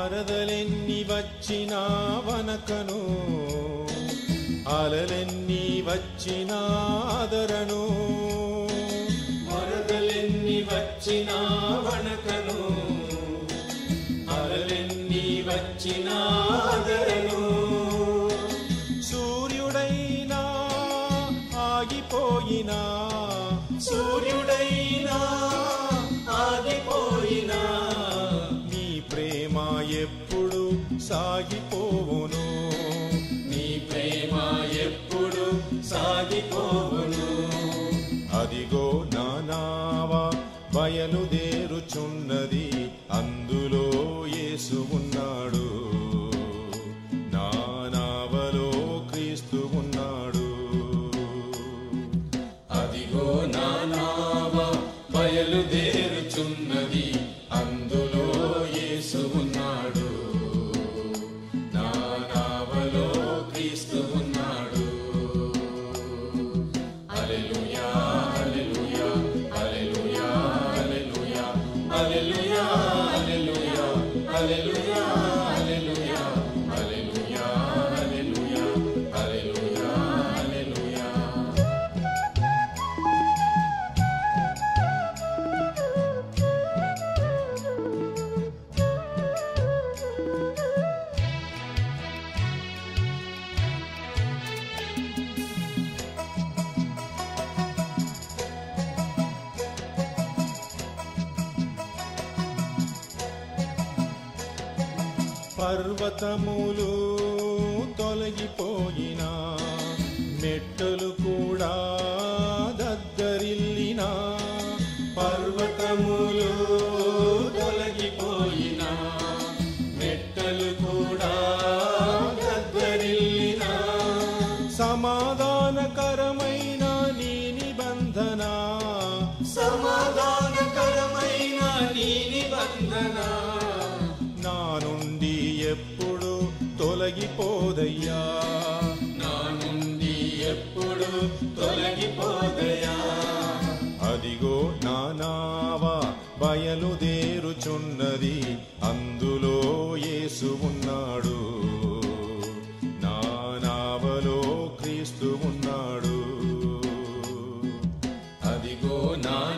వరదలెన్ని వచ్చినా వనకను అలలెన్ని వచ్చినా ఆదరను వరదలెన్ని వచ్చినా వనకను అలలెన్ని వచ్చినా ఆదరను సూర్యుడైనా ఆగిపోయినా సూర్యుడైనా ఆగిపోయినా నీ ప్రేమ ఎప్పుడు సాగిపోవును నీ ప్రేమ ఎప్పుడు సాగిపోవును అదిగో నా నావా బయలుదేరుచున్నది అందులో యేసు ఉన్నాడు నా నావలో క్రీస్తు ఉన్నాడు అదిగో నా నావ బయలుదేరుచున్నది అందులో యేసు ఉన్నాడు నా నావలో క్రీస్తు ఉన్నాడు హల్లెలూయా హల్లెలూయా హల్లెలూయా హల్లెలూయా హల్లెలూయా హల్లెలూయా హల్లెలూయా హల్లెలూయా హల్లెలూయా హల్లెలూయా హల్లెలూయా హల్లెలూయా పర్వతములు తొలగిపోయినా మెట్టలు కూడా దగ్గరిల్లినా పర్వతములు తొలగిపోయినా మెట్టలు కూడా దగ్గరిల్లినా సమాధానకరమైన నీ నిబంధన సమాధానకరమైన నీ నిబంధన నా నుండి ఎప్పుడు తొలగిపోదయ్యా నా నుండి ఎప్పుడు తొలగిపోదయ్యా అదిగో నా నావా బయలుదేరుచున్నది అందులో యేసు ఉన్నాడు నా నావలో క్రీస్తు ఉన్నాడు అదిగో నా